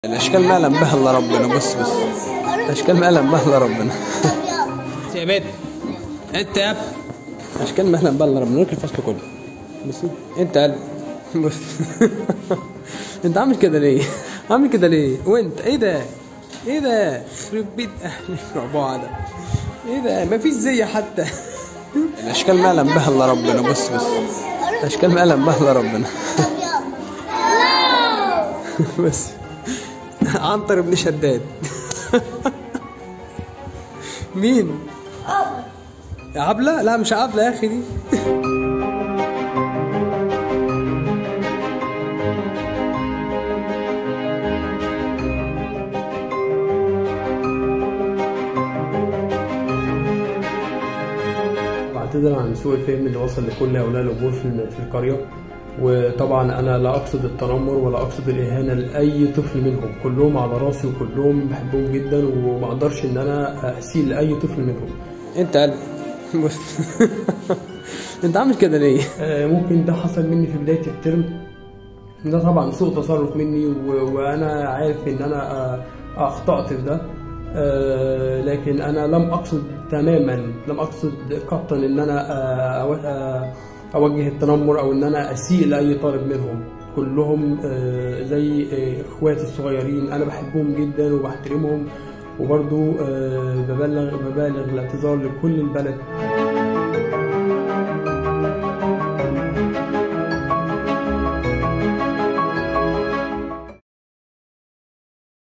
الاشكال ما يعلم بها الا ربنا بص بص الاشكال ما يعلم بها الا ربنا يا بيت انت يا ابني اشكال ما يعلم بها الا ربنا نركب الفصل كله بص انت يا قلبي. بص انت عامل كده ليه عامل كده ليه وانت ايه ده ايه ده يخرب بيت اهلك مع بعض ايه ده مفيش زي حتى الاشكال ما يعلم بها الا ربنا بص بص الاشكال ما يعلم بها الا ربنا بس عنتر بن شداد مين يا عبلة لا مش عبلة يا اخي دي بعتذر عن سوء الفهم اللي وصل لكل اولياء الامور في في القريه وطبعا انا لا اقصد التنمر ولا اقصد الاهانه لاي طفل منهم كلهم على راسي وكلهم بحبهم جدا وما اقدرش ان انا اسيء لاي طفل منهم انت قلبي بص انت عامل كده ليه آه، ممكن ده حصل مني في بدايه الترم ده طبعا سوء تصرف مني و... وانا عارف ان انا آه، اخطات في ده آه، لكن انا لم اقصد تماما لم اقصد قطعا ان انا آه، أو- آه، اوجه التنمر او ان انا اسيء لاي طالب منهم كلهم آه، زي آه، اخواتي الصغيرين انا بحبهم جدا وبحترمهم وبرضو آه، ببلغ ببالغ الاعتذار لكل البلد